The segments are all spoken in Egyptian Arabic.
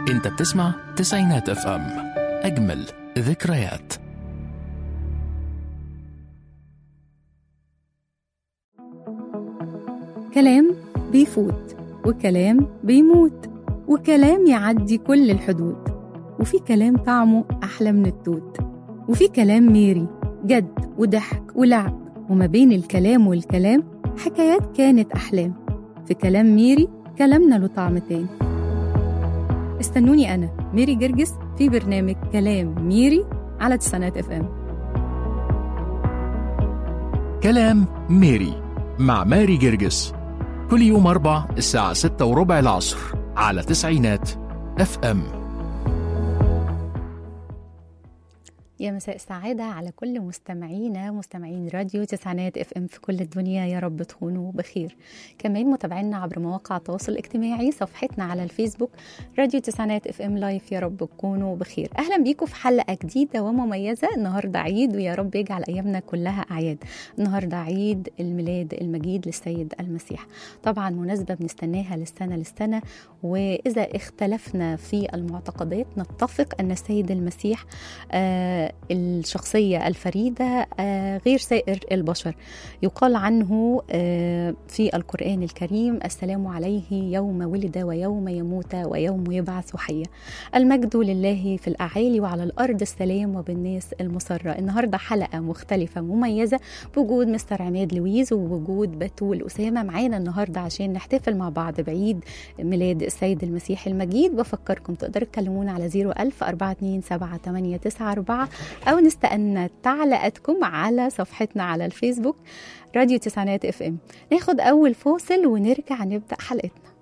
انت بتسمع تسعينات اف ام اجمل ذكريات كلام بيفوت وكلام بيموت وكلام يعدي كل الحدود وفي كلام طعمه أحلى من التوت وفي كلام ميري جد وضحك ولعب وما بين الكلام والكلام حكايات كانت أحلام في كلام ميري كلامنا له طعم تاني استنوني أنا ميري جرجس في برنامج كلام ميري على تسعينات اف ام كلام ميري مع ماري جرجس كل يوم أربع الساعة ستة وربع العصر على تسعينات اف ام يا مساء السعادة على كل مستمعينا مستمعين راديو تسعينات اف ام في كل الدنيا يا رب تكونوا بخير كمان متابعينا عبر مواقع التواصل الاجتماعي صفحتنا على الفيسبوك راديو تسعينات اف ام لايف يا رب تكونوا بخير اهلا بيكم في حلقة جديدة ومميزة النهاردة عيد ويا رب يجعل ايامنا كلها اعياد النهاردة عيد الميلاد المجيد للسيد المسيح طبعا مناسبة بنستناها للسنة للسنة واذا اختلفنا في المعتقدات نتفق ان السيد المسيح آه الشخصية الفريدة آه غير سائر البشر يقال عنه آه في القرآن الكريم السلام عليه يوم ولد ويوم يموت ويوم يبعث حيا المجد لله في الأعالي وعلى الأرض السلام وبالناس المسرة النهاردة حلقة مختلفة مميزة بوجود مستر عماد لويز ووجود بتول أسامة معانا النهاردة عشان نحتفل مع بعض بعيد ميلاد السيد المسيح المجيد بفكركم تقدروا تكلمونا على 01000 427 أو نستنى تعليقاتكم على صفحتنا على الفيسبوك راديو تسعينات اف ام ناخد أول فاصل ونرجع نبدأ حلقتنا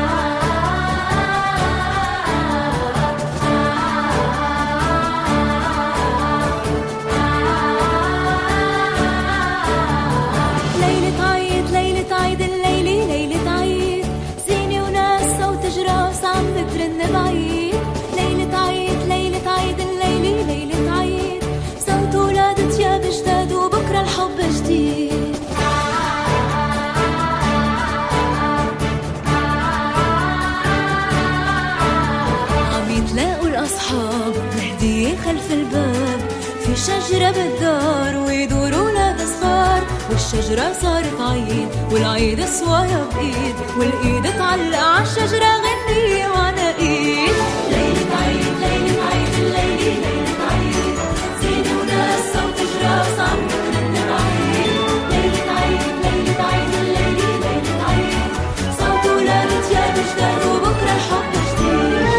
ليلة عيد ليلة عيد الليلة ليلة عيد زينة وناس صوت جراس عم بترن بعيد ليلة عيد ليلة عيد الليلة ليلة عيد صوت ولاد تياب جداد وبكرة الحب جديد عم يتلاقوا الأصحاب بهدية خلف الباب في شجرة بالدار ويدوروا ولاد صغار والشجرة صارت عيد والعيد صورة بإيد والإيد تعلق عالشجرة غنية وعنا إيد ليلة عيد ليلة عيد الليلة ليلة عيد زينة وناس صوت جراس عم بترن بعيد ليلة عيد ليلة عيد الليلة ليلة عيد صوت ولاد تياب جداد وبكرة الحب جديد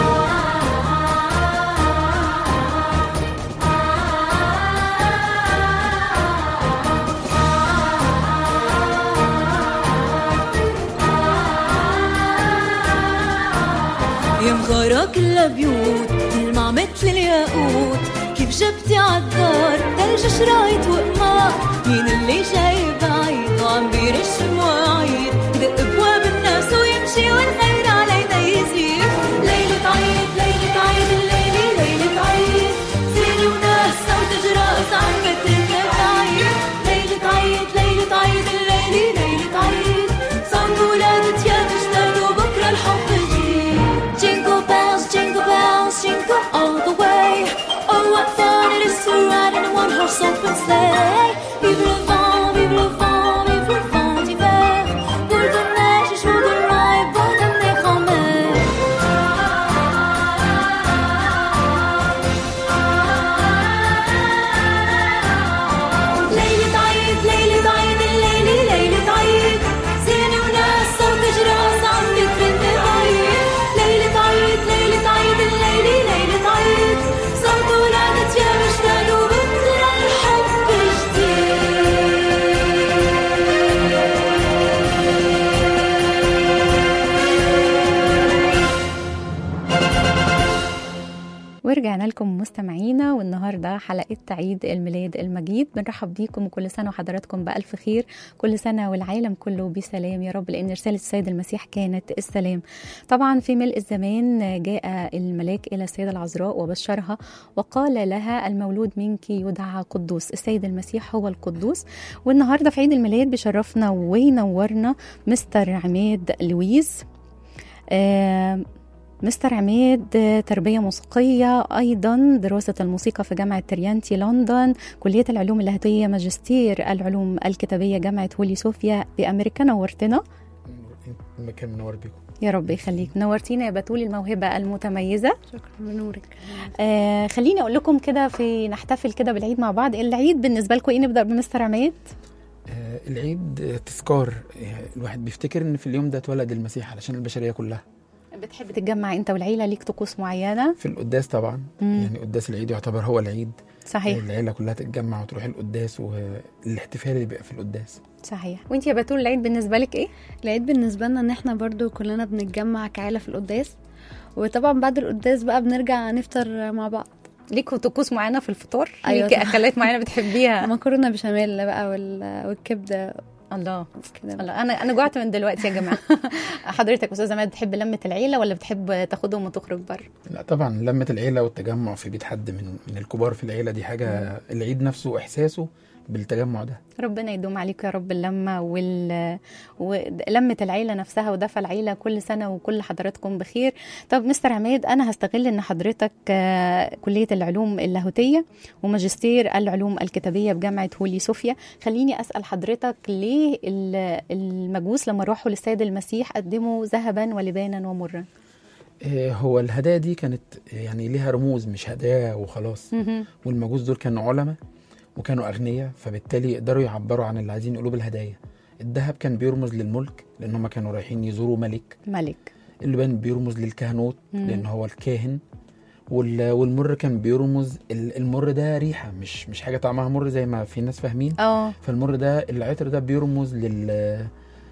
يا مغارة كلها بيوت تلمع مثل الياقوت كيف جبتي عالدار ثلج شرايط وقمار مين اللي جاي بعيد وعم بيرش مواعيد دق ابواب الناس ويمشي والخير علينا يزيد ليلة عيد ليلة عيد الليلة ليلة عيد زينة وناس صوت جراس عم بترن بعيد ليلة عيد ليلة عيد الليلة ليلة عيد صوت ولاد تياب جداد وبكرة الحب جديد Jingle bells, jingle bells, jingle all the way. Oh, what fun it is to ride in a one-horse open sleigh. Vive le vent, vive le vent, vive le vent d'hiver. Boule de neige et jour de maille, bonne année grand-mère. ليلة عيد ليلة عيد الليلة ليلة عيد زينة وناس صوت جراس عم بترن بعيد ليلة عيد ليلة عيد الليلة ليلة عيد صوت ولاد تياب جداد وبكرة الحب جديد ورجعنا لكم مستمعينا والنهارده حلقه عيد الميلاد المجيد بنرحب بيكم وكل سنه وحضراتكم بالف خير كل سنه والعالم كله بسلام يا رب لان رساله السيد المسيح كانت السلام طبعا في ملء الزمان جاء الملاك الى السيده العذراء وبشرها وقال لها المولود منك يدعى قدوس السيد المسيح هو القدوس والنهارده في عيد الميلاد بيشرفنا وينورنا مستر عماد لويز آه مستر عماد آه، تربية موسيقية أيضا دراسة الموسيقى في جامعة تريانتي لندن كلية العلوم اللاهوتية ماجستير العلوم الكتابية جامعة هولي صوفيا بأمريكا نورتنا المكان منور بيكم يا رب يخليك نورتينا يا بتول الموهبة المتميزة شكرا بنورك آه خليني أقول لكم كده في نحتفل كده بالعيد مع بعض العيد بالنسبة لكم إيه نبدأ بمستر عماد آه العيد آه، تذكار آه، الواحد بيفتكر ان في اليوم ده اتولد المسيح علشان البشريه كلها بتحب تتجمع أنت والعيلة ليك طقوس معينة في القداس طبعا مم. يعني قداس العيد يعتبر هو العيد صحيح العيله كلها تتجمع وتروح القداس والاحتفال اللي بيبقى في القداس صحيح وانت يا بتول العيد بالنسبة لك إيه العيد بالنسبة لنا ان احنا برضو كلنا بنتجمع كعيلة في القداس وطبعا بعد القداس بقى بنرجع نفطر مع بعض ليكوا طقوس معينة في الفطار أيوة ليكي طبعا. أكلات معينة بتحبيها مكرونة بشاميل بقى وال- والكبدة الله كده الله انا انا جوعت من دلوقتي يا جماعه حضرتك استاذه ماد بتحب لمه العيله ولا بتحب تاخدهم وتخرج بره لا طبعا لمه العيله والتجمع في بيت حد من من الكبار في العيله دي حاجه العيد نفسه احساسه بالتجمع ده ربنا يدوم عليكم يا رب اللمه وال... ولمه العيله نفسها ودفى العيله كل سنه وكل حضراتكم بخير طب مستر عماد انا هستغل ان حضرتك آه، كليه العلوم اللاهوتيه وماجستير العلوم الكتابيه بجامعه هولي صوفيا خليني اسال حضرتك ليه ال- المجوس لما راحوا للسيد المسيح قدموا ذهبا ولبانا ومرا آه، هو الهدايا دي كانت يعني ليها رموز مش هدايا وخلاص مهم. والمجوس دول كانوا علماء وكانوا أغنياء فبالتالي يقدروا يعبروا عن اللي عايزين يقولوه بالهدايا الذهب كان بيرمز للملك لأن هم كانوا رايحين يزوروا ملك ملك اللبان بيرمز للكهنوت مم. لأن هو الكاهن وال- والمر كان بيرمز ال- المر ده ريحة مش مش حاجة طعمها مر زي ما في ناس فاهمين اه فالمر ده العطر ده بيرمز لل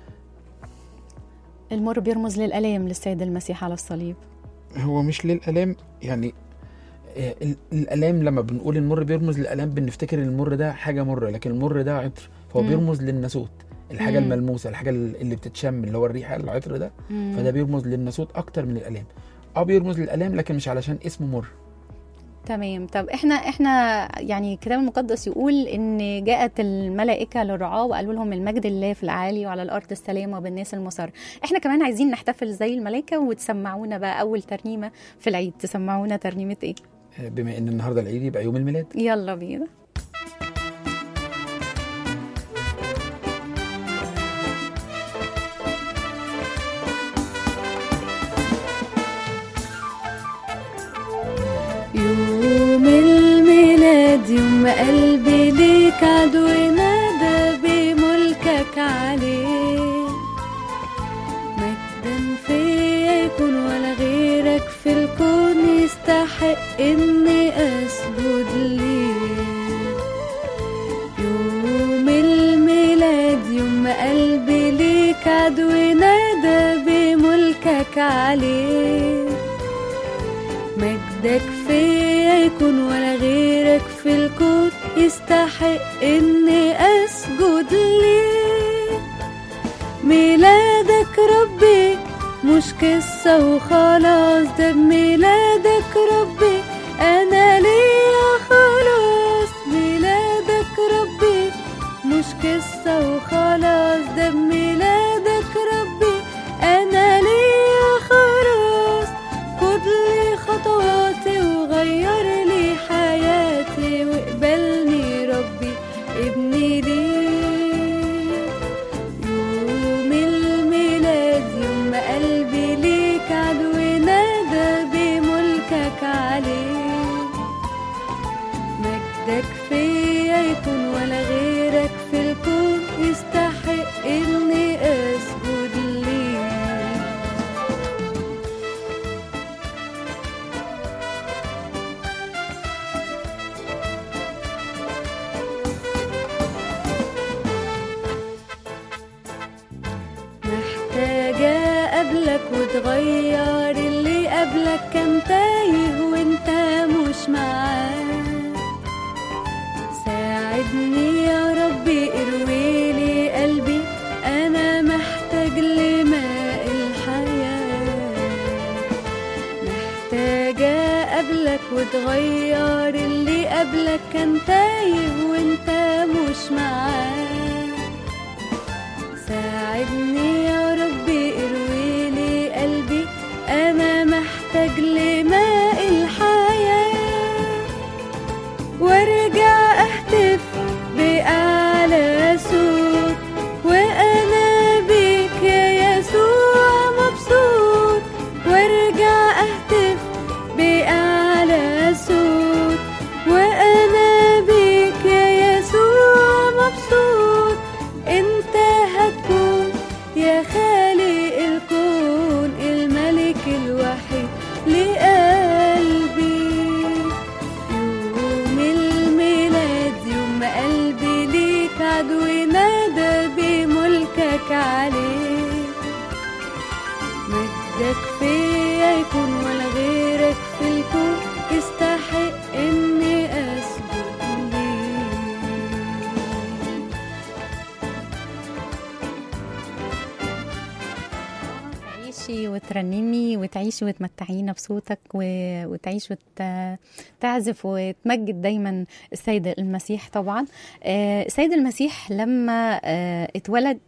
المر بيرمز للالام للسيد المسيح على الصليب هو مش للآلام يعني آه، ال- الآلام لما بنقول المر بيرمز للآلام بنفتكر ان المر ده حاجة مرة لكن المر ده عطر فهو مم. بيرمز للناسوت الحاجة مم. الملموسة الحاجة اللي بتتشم اللي هو الريحة العطر ده مم. فده بيرمز للناسوت أكتر من الآلام اه بيرمز للآلام لكن مش علشان اسمه مر تمام طب احنا احنا يعني الكتاب المقدس يقول ان جاءت الملائكه للرعاه وقالوا لهم المجد لله في الاعالي وعلى الارض السلام وبالناس المسر احنا كمان عايزين نحتفل زي الملائكه وتسمعونا بقى اول ترنيمه في العيد تسمعونا ترنيمه ايه آه، بما ان النهارده العيد يبقى يوم الميلاد يلا بينا يوم الميلاد يوم قلبي ليك عدو نادى بملكك عليه مجدا فيا يكون ولا غيرك في الكون يستحق اني اسجد ليه يوم الميلاد يوم قلبي ليك عدو نادى بملكك عليه مجدك فيا يكون ولا غيرك في الكون يستحق اني اسجد ليه ميلادك ربي مش قصة وخلاص ده بميلادك ربي انا ليا خلاص ميلادك ربي مش قصة وخلاص ده بميلادك ربي انا ليا خلاص خد لي خطواتي وغير لي حياتي واقبلني ربي ابني ليك يوم الميلاد يوم قلبي ليك عدو نادى بملكك عليه مجدك فيا يكون ولا غيرك في الكون يستحق اني اسجد ليك محتاجة قبلك وتغير اللي قبلك كان تايه وانت مش معاه ساعدني يا ربي ارويلي قلبي انا محتاج لماء الحياة محتاجة قبلك وتغير اللي قبلك كان تايه وانت مش معاه ساعدني يا ربي ارويلي قلبي انا محتاج ليك مجدك فيا يكون ولا غيرك في الكون يستحق اني اسجد ليك تعيشي وترنمي وتعيشي وتمتعينا بصوتك و- وتعيش وتعزف وتمجد دايما السيد المسيح طبعا آه، السيد المسيح لما آه، اتولد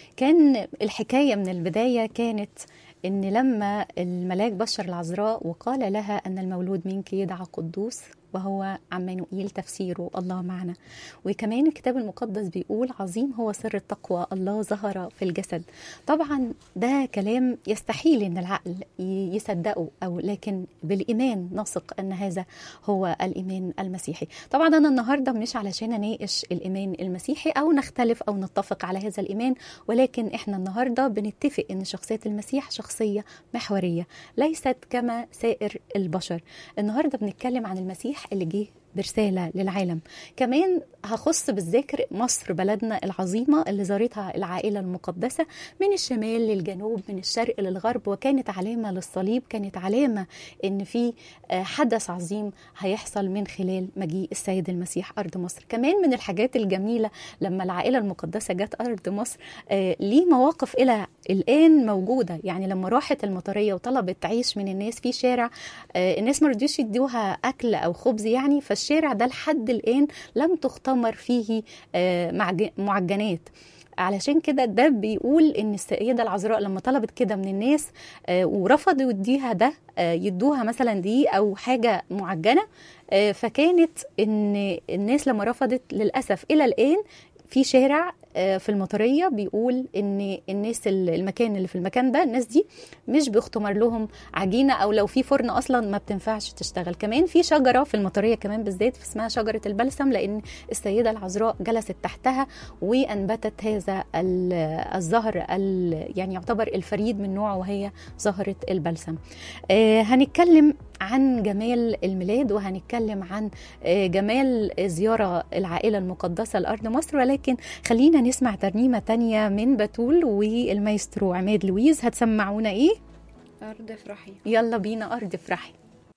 كان الحكاية من البداية كانت إن لما الملاك بشر العذراء وقال لها أن المولود منك يدعى قدوس وهو عمانوئيل تفسيره الله معنا وكمان الكتاب المقدس بيقول عظيم هو سر التقوى الله ظهر في الجسد طبعا ده كلام يستحيل ان العقل ي- يصدقه او لكن بالايمان نثق ان هذا هو الايمان المسيحي طبعا انا النهارده مش علشان اناقش الايمان المسيحي او نختلف او نتفق على هذا الايمان ولكن احنا النهارده بنتفق ان شخصيه المسيح شخصيه محوريه ليست كما سائر البشر النهارده بنتكلم عن المسيح اللي جه برسالة للعالم كمان هخص بالذكر مصر بلدنا العظيمة اللي زارتها العائلة المقدسة من الشمال للجنوب من الشرق للغرب وكانت علامة للصليب كانت علامة ان في آه، حدث عظيم هيحصل من خلال مجيء السيد المسيح أرض مصر كمان من الحاجات الجميلة لما العائلة المقدسة جت أرض مصر آه، ليه مواقف إلى الآن موجودة يعني لما راحت المطرية وطلبت تعيش من الناس في شارع آه، الناس ما رضيوش يدوها أكل أو خبز يعني فالشارع ده لحد الآن لم تختمر فيه آه، معج- معجنات علشان كده ده بيقول ان السيده العذراء لما طلبت كده من الناس آه، ورفضوا يديها ده آه، يدوها مثلا دي او حاجه معجنه آه، فكانت ان الناس لما رفضت للاسف الى الان في شارع آه، في المطريه بيقول ان الناس ال- المكان اللي في المكان ده الناس دي مش بيختمر لهم عجينه او لو في فرن اصلا ما بتنفعش تشتغل كمان في شجره في المطريه كمان بالذات اسمها شجره البلسم لان السيده العذراء جلست تحتها وانبتت هذا ال- الزهر ال- يعني يعتبر الفريد من نوعه وهي زهره البلسم آه، هنتكلم عن جمال الميلاد وهنتكلم عن آه، جمال زيارة العائلة المقدسة لأرض مصر ولكن خلينا نسمع ترنيمة تانية من بتول والمايسترو عماد لويز هتسمعونا ايه؟ أرض افرحي يلا بينا أرض افرحي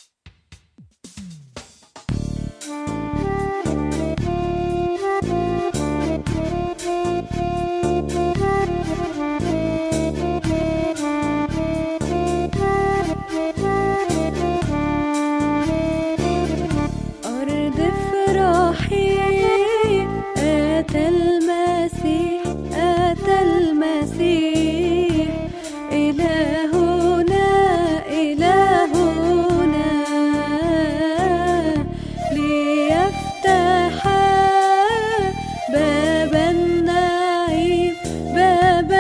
أرض افرحي أتى المسيح أتى المسيح إلهنا إلهنا ليفتح باب النعيم باب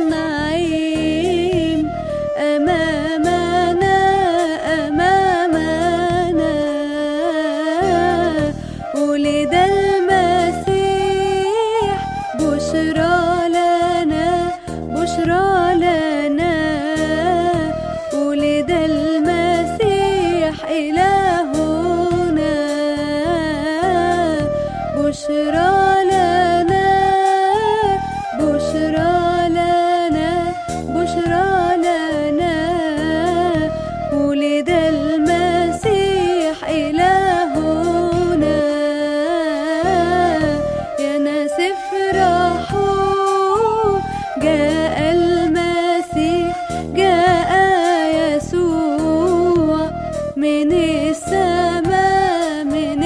النعيم أمامنا أمامنا ولد المسيح بشرى لنا بشرى لنا ولد المسيح إلهنا بشرى لنا بشرى لنا بشرى لنا ولد المسيح إلهنا يا ناس افرحوا جاء المسيح جاء يسوع من السماء من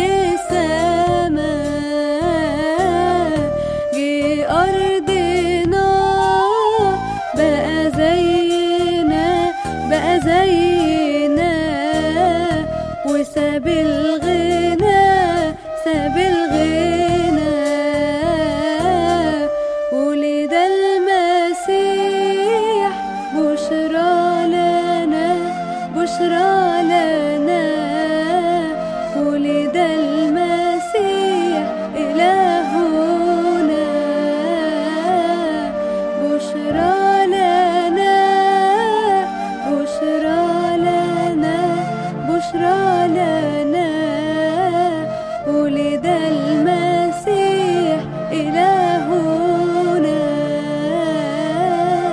السماء جه أرضنا بقى زينا بقى زينا وساب الغنى ساب الغنى ولد المسيح بشرى لنا بشرى لنا ولد المسيح إلهنا بشرى لنا بشرى لنا بشرى لنا ولد المسيح إلهنا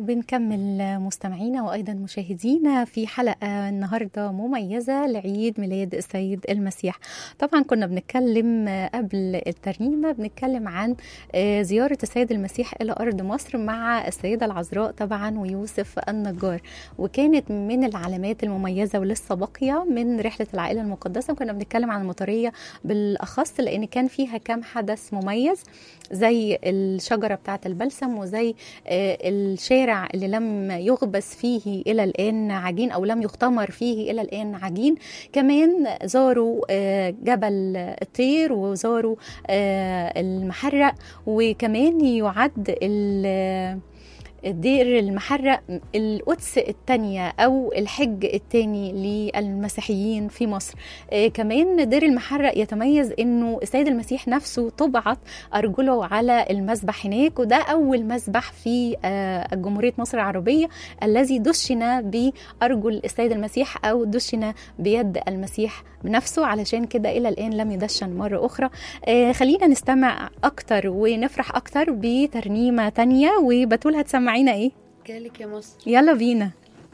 وبنكمل مستمعينا وايضا مشاهدينا في حلقه النهارده مميزه لعيد ميلاد السيد المسيح. طبعا كنا بنتكلم قبل الترنيمه بنتكلم عن زياره السيد المسيح الى ارض مصر مع السيده العذراء طبعا ويوسف النجار وكانت من العلامات المميزه ولسه باقيه من رحله العائله المقدسه وكنا بنتكلم عن المطريه بالاخص لان كان فيها كام حدث مميز زي الشجره بتاعه البلسم وزي الشارع اللي لم يغبس فيه الى الان عجين او لم يختمر فيه الى الان عجين كمان زاروا جبل الطير وزاروا المحرق وكمان يعد دير المحرق القدس الثانية أو الحج الثاني للمسيحيين في مصر آه كمان دير المحرق يتميز أنه السيد المسيح نفسه طبعت أرجله على المسبح هناك وده أول مسبح في آه جمهورية مصر العربية الذي دشن بأرجل السيد المسيح أو دشن بيد المسيح بنفسه علشان كده إلى الآن لم يدشن مرة أخرى آه خلينا نستمع أكتر ونفرح أكتر بترنيمة تانية وبتول هتسمع معانا ايه جالك يا مصر يلا بينا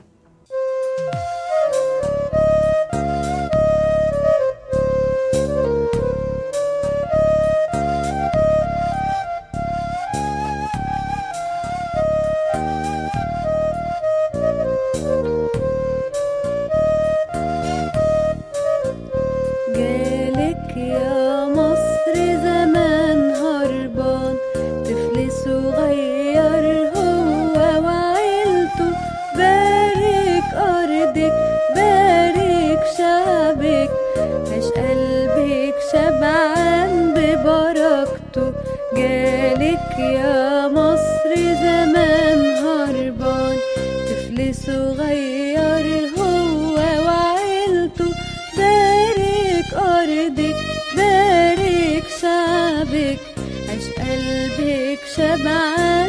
جالك يا مصر زمان هربان طفل صغير هو وعيلته بارك أرضك بارك شعبك عيش قلبك شبعان ببركته جالك يا مصر زمان هربان طفل صغير هو وعيلته بارك أرضك بارك شعبك عيش قلبك شبعان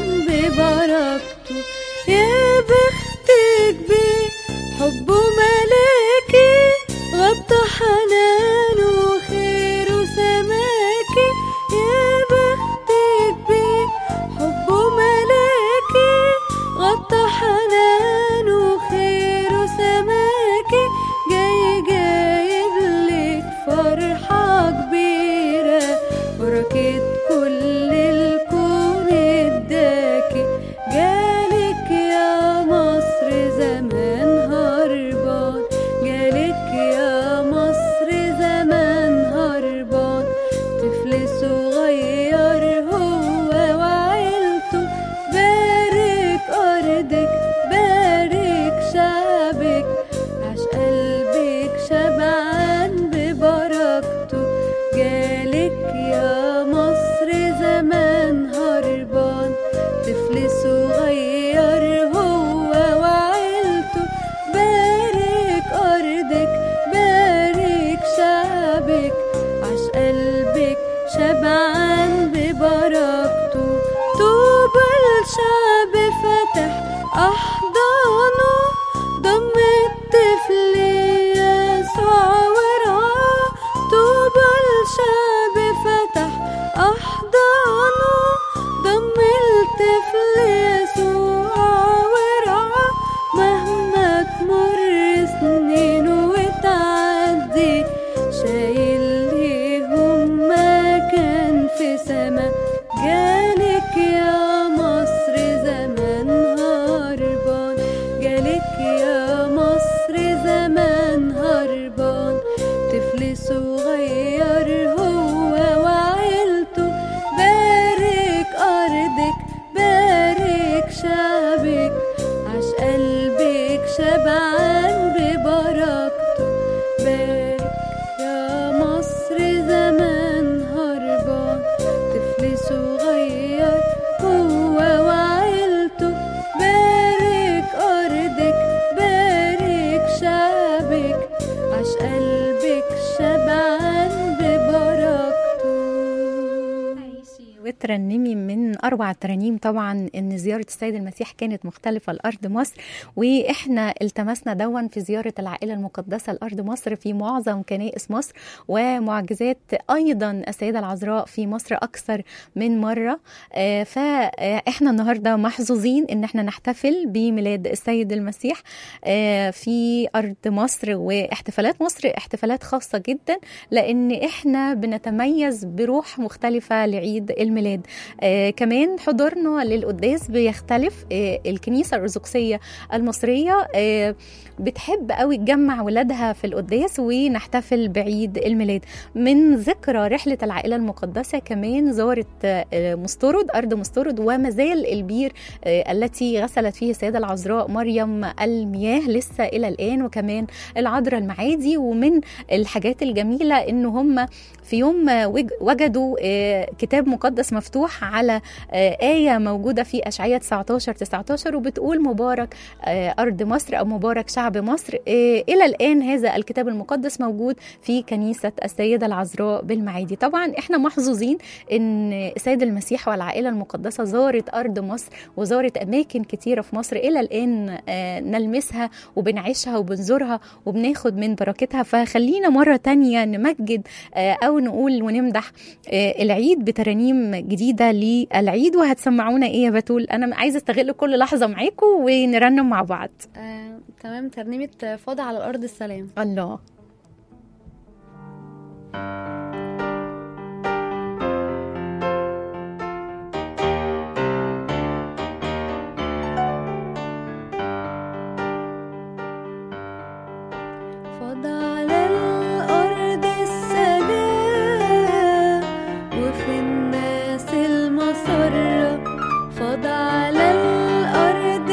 ببركته يا بختك بيه حبه ملاكي غطى حنانه وخيره سماكي يا بختك بيه حبه ملاكي غطى حنانه وخيره سماكي جاي جايب لك فرحة كبيرة بركة كل الكون اداكي جالك يا مصر زمان هربان جالك يا مصر زمان هربان طفل صغير هو وعيلته بارك أرضك بارك شعبك عاش قلبك شبعان ببركته جالك يا مصر زمان هربان طفل صغير هو وعيلته بارك أرضك بارك شعبك عاش قلبك شبعان ببركته طوبى الشعب فتح أحضانه ضم الطفل يسوع ورعاه طوبى الشعب فتح أحضانه ضم الطفل يسوع ورعاه مهما تمر سنين وتعدي شايل ليهم مكان في سما جالك يا مصر زمان هربان جالك يا مصر زمان هربان طفل صغير هو وعيلته بارك أرضك بارك بترنمي من أروع الترانيم طبعا إن زيارة السيد المسيح كانت مختلفة لأرض مصر وإحنا التمسنا دون في زيارة العائلة المقدسة لأرض مصر في معظم كنائس مصر ومعجزات أيضا السيدة العذراء في مصر أكثر من مرة آه، فإحنا النهاردة محظوظين إن إحنا نحتفل بميلاد السيد المسيح آه، في أرض مصر واحتفالات مصر احتفالات خاصة جدا لأن إحنا بنتميز بروح مختلفة لعيد الميلاد آه كمان حضورنا للقداس بيختلف آه الكنيسة الأرثوذكسية المصرية آه بتحب قوي تجمع ولادها في القداس ونحتفل بعيد الميلاد من ذكرى رحلة العائلة المقدسة كمان زارت آه، مسترد أرض مسترد وما زال البير آه، التي غسلت فيه السيدة العذراء مريم المياه لسه إلى الآن وكمان العذراء المعادي ومن الحاجات الجميلة إن هم في يوم وج- وجدوا آه، كتاب مقدس مفتوح على آه، آية موجودة في أشعية 19 19 وبتقول مبارك آه، أرض مصر أو مبارك شعب مصر آه، إلى الآن هذا الكتاب المقدس موجود في كنيسة السيدة العذراء بالمعادي طبعا إحنا محظوظين إن السيد المسيح والعائلة المقدسة زارت أرض مصر وزارت أماكن كتيرة في مصر إلى الآن آه، نلمسها وبنعيشها وبنزورها وبناخد من بركتها فخلينا مرة تانية نمجد آه، أو نقول ونمدح آه، العيد بترانيم جديدة للعيد وهتسمعونا إيه يا بتول أنا عايزة أستغل كل لحظة معاكم ونرنم مع بعض آه، تمام ترنيمة فاض على الأرض السلام الله فاض على الأرض السلام وفي الناس المسرة فاض على الأرض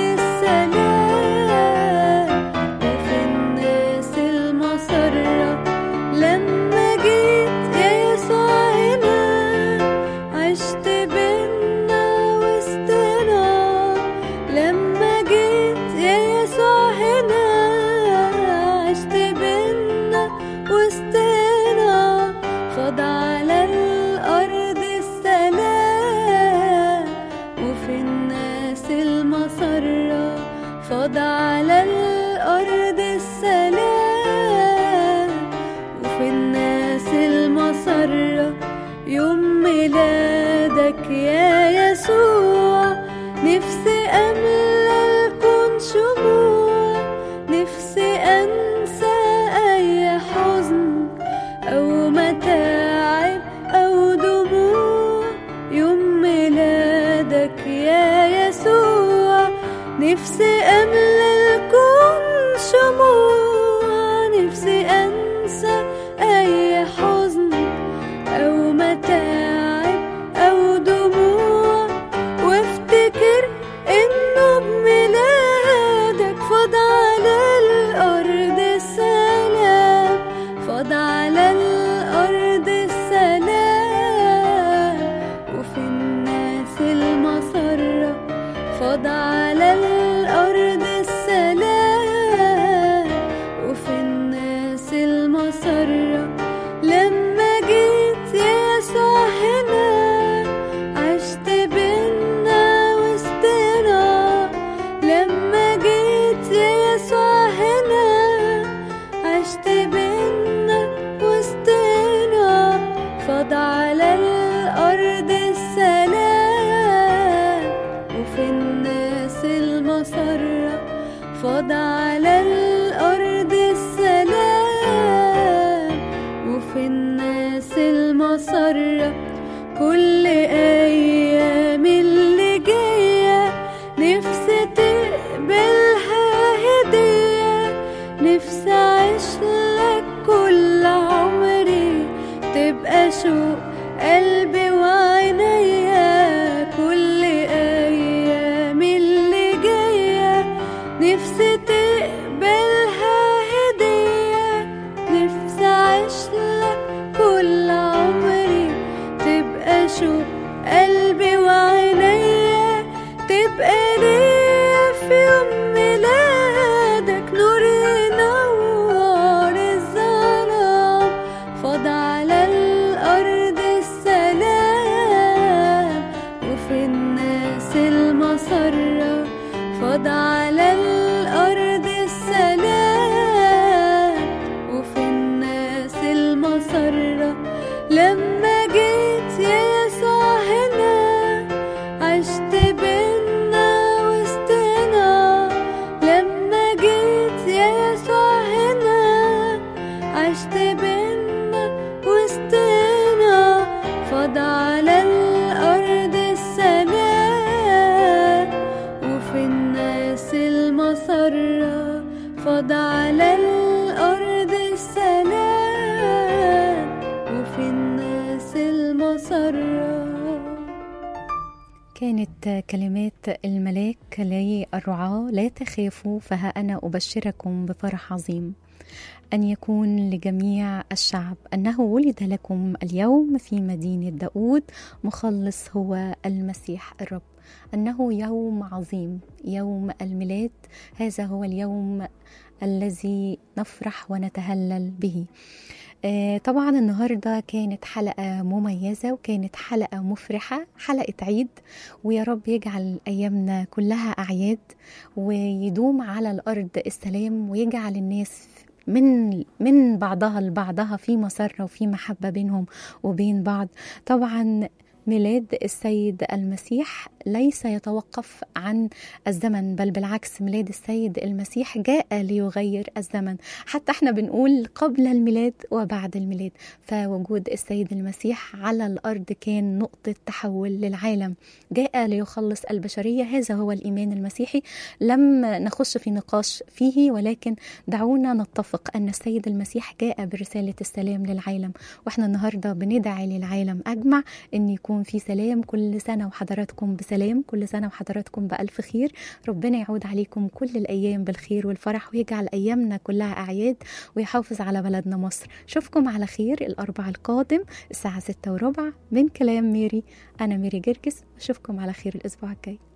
السلام وفي الناس المسرة لما جيت يا يسوع هنا عشت بينا وسطنا لما جيت يا يسوع هنا عشت بينا وسطنا فاض على الأرض السلام وفي الناس المسرة فاض على الأرض السلام وفي الناس المسرة يوم ميلادك يا يسوع نفسي أملى الكون شموع نفسي أنسى أي حزن أو متاعب أو دموع يوم ميلادك يا يسوع نفسي أملى الكون شموع نفسي أنسى أي حزن أو متاعب أو دموع وافتكر إنه بميلادك فاض على الأرض السلام فاض على الأرض السلام وفي الناس المسرة فاض على الأرض السلام وفي الناس المسرة لما جيت يا يسوع هنا عشت بينا وسطنا لما جيت يا يسوع هنا عشت بينا وسطنا فاض على الأرض السلام وفي الناس المسرة فاض على الأرض السلام وفي الناس المسرة كل أيام اللي جاية نفسي تقبلها هدية نفسي أعيش لك كل عمري تبقى شوق قلبي وعينيا كل أيام اللي جاية نفسي تقبلها المسرة فاض على الأرض السلام وفي الناس المسرة لما جيت يا يسوع هنا عشت بينا وسطنا لما جيت يا يسوع هنا عشت بينا وسطنا فاض على الأرض السلام وفي الناس المسرة فاض على الأرض السلام وفي الناس المسرة كانت كلمات الملاك للرعاة لا تخافوا فها أنا أبشركم بفرح عظيم أن يكون لجميع الشعب أنه ولد لكم اليوم في مدينة داود مخلص هو المسيح الرب أنه يوم عظيم يوم الميلاد هذا هو اليوم الذي نفرح ونتهلل به آه، طبعا النهارده كانت حلقه مميزه وكانت حلقه مفرحه حلقه عيد ويا رب يجعل ايامنا كلها اعياد ويدوم على الارض السلام ويجعل الناس من من بعضها لبعضها في مسره وفي محبه بينهم وبين بعض طبعا ميلاد السيد المسيح ليس يتوقف عن الزمن بل بالعكس ميلاد السيد المسيح جاء ليغير الزمن حتى احنا بنقول قبل الميلاد وبعد الميلاد فوجود السيد المسيح على الارض كان نقطه تحول للعالم جاء ليخلص البشريه هذا هو الايمان المسيحي لم نخش في نقاش فيه ولكن دعونا نتفق ان السيد المسيح جاء برساله السلام للعالم واحنا النهارده بندعي للعالم اجمع ان يكون في سلام كل سنه وحضراتكم بسلام كل سنه وحضراتكم بالف خير ربنا يعود عليكم كل الايام بالخير والفرح ويجعل ايامنا كلها اعياد ويحافظ على بلدنا مصر اشوفكم على خير الاربع القادم الساعه ستة وربع من كلام ميري انا ميري جرجس اشوفكم على خير الاسبوع الجاي